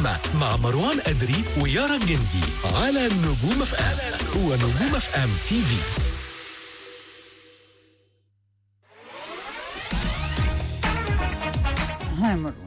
النجمة مع مروان أدري ويارا الجندي على نجوم اف ام ونجوم اف ام تي في ها مروان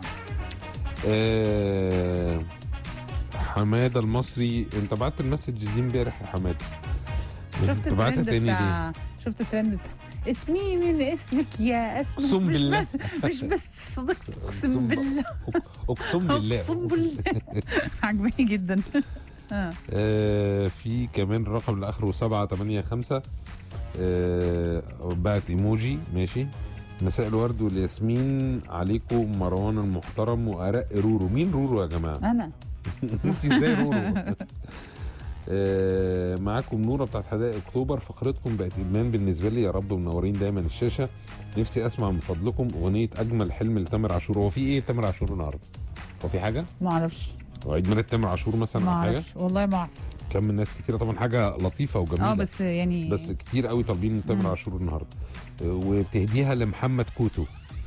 آه، حماده المصري انت بعت المسج دي امبارح يا حماده شفت أنت بعتها الترند تاني ليه؟ بتاع شفت الترند بتاع اسمي من اسمك يا اسمك أقسم مش بالله. بس مش بس صدقت اقسم بالله اقسم بالله اقسم بالله عجباني جدا اه آه في كمان الرقم اللي اخره 7 8 5 آه بعت ايموجي ماشي مساء الورد والياسمين عليكم مروان المحترم وارق رورو مين رورو يا جماعه انا انت ازاي رورو آه معاكم نوره بتاعت حدائق اكتوبر فقرتكم بقت ادمان بالنسبه لي يا رب منورين دايما الشاشه نفسي اسمع من فضلكم اغنيه اجمل حلم لتامر عاشور هو في ايه تامر عاشور النهارده هو في حاجه ما اعرفش هو عيد ميلاد تامر عاشور مثلا ما او حاجه اعرفش والله ما اعرف كم من ناس كتيره طبعا حاجه لطيفه وجميله اه بس يعني بس كتير قوي طالبين من تامر مم. عاشور النهارده آه، وبتهديها لمحمد كوتو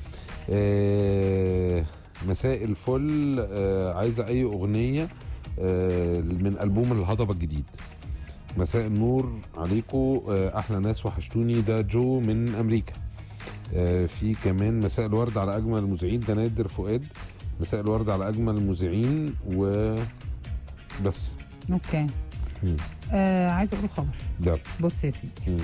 آه، مساء الفل آه، عايزه اي اغنيه آه، من البوم الهضبه الجديد مساء النور عليكم آه، احلى ناس وحشتوني ده جو من امريكا آه، في كمان مساء الورد على اجمل المذيعين ده نادر فؤاد مساء الورد على اجمل المذيعين و بس اوكي مم. آه عايزه اقول خبر ده بص يا سيدي مم.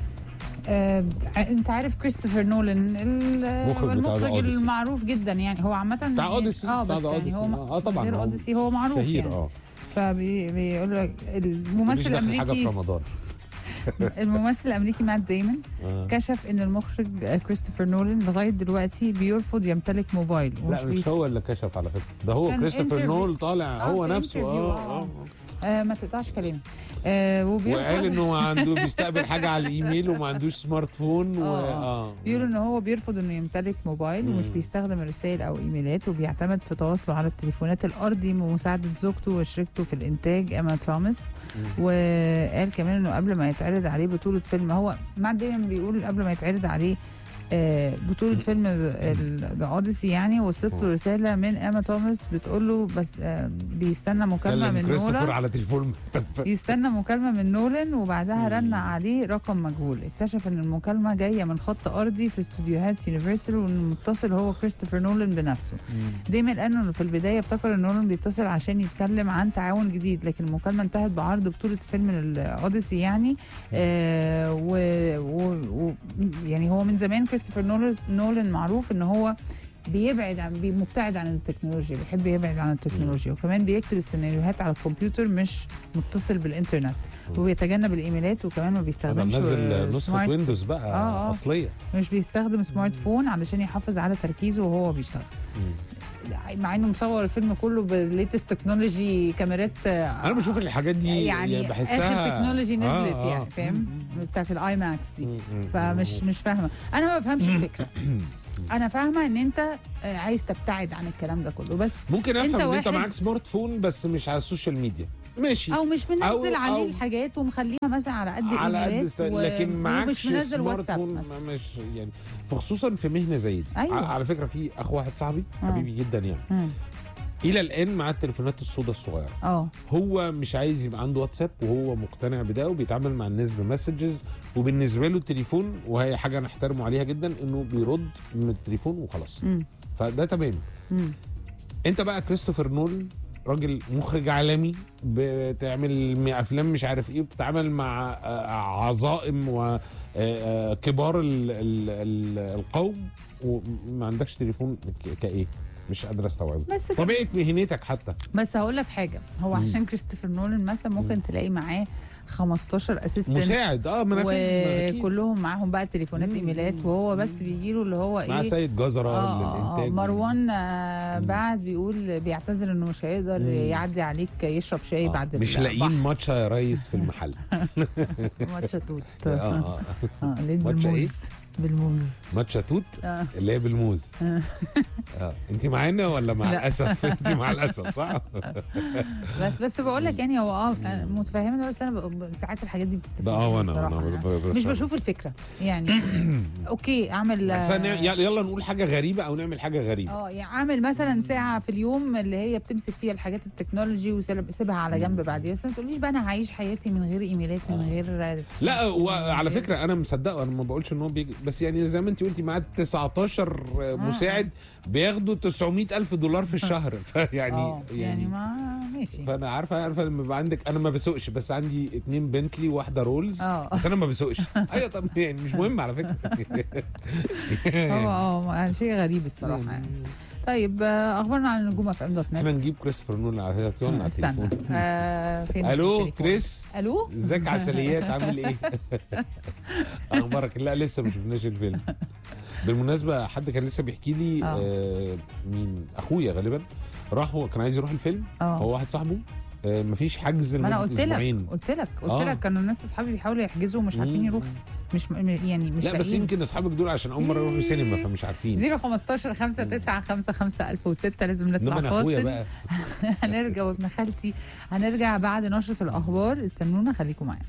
آه ع- انت عارف كريستوفر نولان ال- المخرج بتاع المخرج The Odyssey. المعروف جدا يعني هو عامه بتاع يعني- اوديسي اه بتاع بس The يعني Odyssey. هو اه طبعا غير هو اوديسي هو معروف شهير يعني اه فبيقول لك مفيش الممثل داخل حاجه في الامريكي رمضان الممثل الامريكي مات دايمون آه. كشف ان المخرج آه، كريستوفر نولان لغايه دلوقتي بيرفض يمتلك موبايل ومش لا مش بيس- هو اللي كشف على فكره ده هو كان كريستوفر interview. نول طالع آه، هو في نفسه interview، اه آه. اه آه ما تقطعش كلامي آه وبيرفض وقال انه عنده بيستقبل حاجه على الايميل وما عندوش سمارت فون و آه، اه بيقولوا ان هو بيرفض انه يمتلك موبايل ومش مم. بيستخدم رسائل او ايميلات وبيعتمد في تواصله على التليفونات الارضي بمساعده زوجته وشريكته في الانتاج اما توماس وقال كمان انه قبل ما يتعرض عليه بطوله فيلم هو مات دايما بيقول قبل ما يتعرض عليه آه، بطولة فيلم ذا اوديسي يعني وصلت له رسالة من اما توماس بتقول له بس آه، بيستنى مكالمة كلم من كريستوفر نورا على تليفون يستنى مكالمة من نولان وبعدها مم. رن عليه رقم مجهول اكتشف ان المكالمة جاية من خط ارضي في استوديوهات يونيفرسال وان المتصل هو كريستوفر نولان بنفسه دايما قال انه في البداية افتكر ان نولان بيتصل عشان يتكلم عن تعاون جديد لكن المكالمة انتهت بعرض بطولة فيلم الاوديسي يعني آه و, و, و يعني هو من زمان كريستوفر نولان نولان معروف ان هو بيبعد عن بي- مبتعد عن التكنولوجيا بيحب يبعد عن التكنولوجيا وكمان بيكتب السيناريوهات على الكمبيوتر مش متصل بالانترنت وبيتجنب الايميلات وكمان ما انا بيستخدمش منزل نسخه سمارت ويندوز بقى آه، آه. اصليه مش بيستخدم سمارت فون علشان يحافظ على تركيزه وهو بيشتغل مع انه مصور الفيلم كله بالليتست تكنولوجي كاميرات آه، انا بشوف الحاجات دي يعني بحسها اخر تكنولوجي نزلت آه، آه. يعني فاهم بتاعت الاي ماكس دي مم، مم، فمش مم. مش فاهمه انا ما بفهمش الفكره انا فاهمه ان انت آه، عايز تبتعد عن الكلام ده كله بس ممكن أنت افهم ان انت واحد- معاك سمارت فون بس مش على السوشيال ميديا ماشي او مش منزل أو- عليه أو- الحاجات ومخليها مثلا على قد على قد ايميلات است... و- لكن معكش ومش منزل سمارت واتساب فون مثلا ما- مش يعني فخصوصا في مهنه زي دي أيوة. ع- على فكره في اخ واحد صاحبي آه. حبيبي جدا يعني مم. الى الان معاه التليفونات السوداء الصغيره اه هو مش عايز يبقى عنده واتساب وهو مقتنع بده وبيتعامل مع الناس بمسجز وبالنسبه له التليفون وهي حاجه نحترمه عليها جدا انه بيرد من التليفون وخلاص مم. فده تمام مم. انت بقى كريستوفر نول راجل مخرج عالمي بتعمل م- افلام مش عارف ايه بتتعامل مع آه، عظائم وكبار ال- ال- ال- القوم وما عندكش تليفون ك- كايه مش قادر استوعبه بس طبيعه مهنتك حتى بس هقول لك حاجه هو مم. عشان كريستوفر نولان مثلا ممكن تلاقي معاه 15 اسيستنت مساعد اه ما انا فاهم، ما أكيد. وكلهم معاهم بقى تليفونات مم. ايميلات وهو بس بيجي له اللي هو مع ايه سيد جزره آه، آه، للانتاج مروان آه، بعد بيقول بيعتذر انه مش هيقدر مم. يعدي عليك يشرب شاي آه، بعد مش البحر. لاقيين ماتشا يا ريس في المحل ماتشا توت اه اه اه ليد ماتشا إيه؟ بالموز بالموز ماتشا توت آه. اللي هي بالموز اه انت معانا ولا مع لا. الاسف انت مع الاسف صح بس بس بقول لك يعني هو اه أنا متفهمه ده بس انا ب- ب- ساعات الحاجات دي بتستفيد ده اه مني وانا الصراحة انا يعني. ب- ب- مش بفهم. بشوف الفكره يعني اوكي اعمل بس أنا- يلا يلا نقول حاجه غريبه او نعمل حاجه غريبه اه يعني اعمل مثلا ساعه في اليوم اللي هي بتمسك فيها الحاجات التكنولوجي وسيبها على جنب بعدين بس ما تقوليش بقى انا هعيش حياتي من غير ايميلات من غير لا وعلى فكره انا مصدقه انا ما بقولش ان هو بيجي بس يعني زي ما انت قلتي معاه 19 مساعد بياخدوا 900 الف دولار في الشهر فيعني اه يعني ما ماشي فانا عارفه عارفه لما يبقى عندك انا ما بسوقش بس عندي اتنين بنتلي واحده رولز اه. بس انا ما بسوقش ايوه طب يعني مش مهم على فكره هو اه شيء غريب الصراحه يعني طيب آه، اخبارنا عن النجوم في ام دوت احنا نت نجيب كريستوفر نولان على التليفون على استنى التليفون آه فين الو التليفون؟ كريس الو ازيك عسليات عامل ايه اخبارك لا لسه ما شفناش الفيلم بالمناسبه حد كان لسه بيحكي لي اه. آه مين اخويا غالبا راح هو كان عايز يروح الفيلم اه. هو واحد صاحبه آه مفيش حجز ما انا لمدة قلت أسبوعين. لك قلت لك قلت اه. لك كانوا الناس اصحابي بيحاولوا يحجزوا ومش عارفين مم. يروحوا مش م- يعني مش لا بس لاقيين. يمكن اصحابك دول عشان اول مره يروحوا سينما فمش عارفين 015 5 9 5 5 1006 لازم نطلع انما انا اخويا فاصل بقى هنرجع وابن خالتي هنرجع بعد نشرة الأخبار استنونا خليكم معانا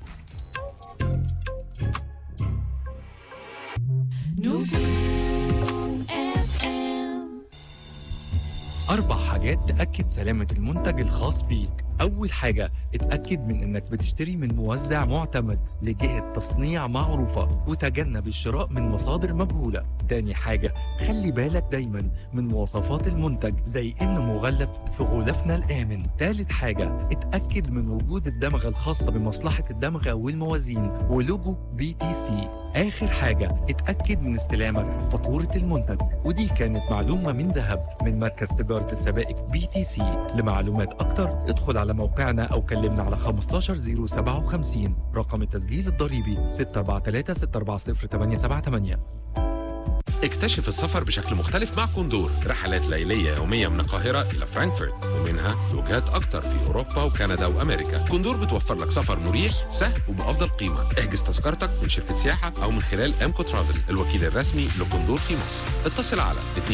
أربع حاجات تأكد سلامة المنتج الخاص بيك أول حاجة اتأكد من إنك بتشتري من موزع معتمد لجهة تصنيع معروفة وتجنب الشراء من مصادر مجهولة تاني حاجة خلي بالك دايما من مواصفات المنتج زي إنه مغلف في غلافنا الآمن تالت حاجة اتأكد من وجود الدمغة الخاصة بمصلحة الدمغة والموازين ولوجو بي تي سي آخر حاجة اتأكد من استلامك فاتورة المنتج ودي كانت معلومة من ذهب من مركز تجارة السبائك بي تي سي لمعلومات أكتر ادخل على موقعنا أو كلمنا على 15057 رقم التسجيل الضريبي 643 640 878 اكتشف السفر بشكل مختلف مع كوندور رحلات ليلية يومية من القاهرة إلى فرانكفورت ومنها لوجهات أكتر في أوروبا وكندا وأمريكا كوندور بتوفر لك سفر مريح سهل وبأفضل قيمة احجز تذكرتك من شركة سياحة أو من خلال أمكو ترافل الوكيل الرسمي لكوندور في مصر اتصل على 25771745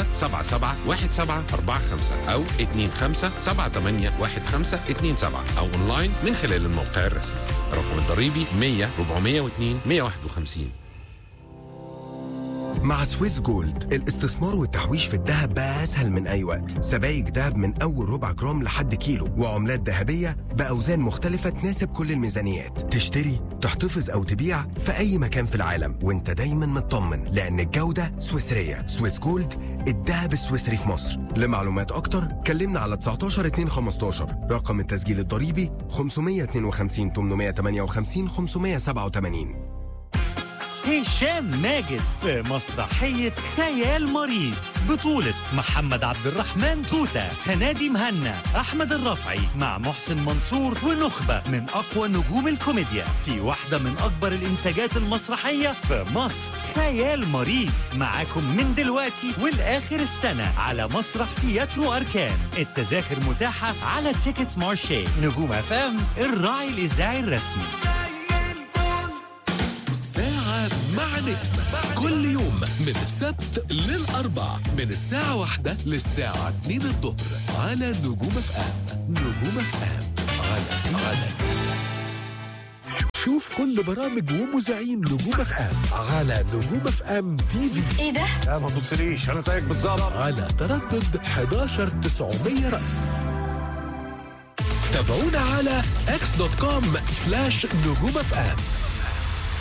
أو 25781527 أو أونلاين من خلال الموقع الرسمي الرقم الضريبي 100 402 151 مع سويس جولد الاستثمار والتحويش في الذهب بقى أسهل من أي وقت سبائك ذهب من أول ربع جرام لحد كيلو وعملات ذهبية بأوزان مختلفة تناسب كل الميزانيات تشتري تحتفظ أو تبيع في أي مكان في العالم وانت دايما مطمن لأن الجودة سويسرية سويس جولد الذهب السويسري في مصر لمعلومات أكتر كلمنا على 19 2 15 رقم التسجيل الضريبي 552 858 587 هشام ماجد في مسرحية خيال مريض بطولة محمد عبد الرحمن توتة هنادي مهنا أحمد الرفعي مع محسن منصور ونخبة من أقوى نجوم الكوميديا في واحدة من أكبر الإنتاجات المسرحية في مصر خيال مريض معاكم من دلوقتي والآخر السنة على مسرح تياترو أركان التذاكر متاحة على تيكتس مارشي نجوم أفام الراعي الإذاعي الرسمي ساعة مع نجم كل يوم من السبت للأربع من الساعة واحدة للساعة اتنين الظهر على نجوم اف ام نجوم اف ام على على شوف كل برامج ومذيعين نجوم اف ام على نجوم اف ام تي في ايه ده؟ لا ما تبصليش انا زيك بالظبط على تردد 11900 رأس تابعونا على x.com سلاش نجوم اف ام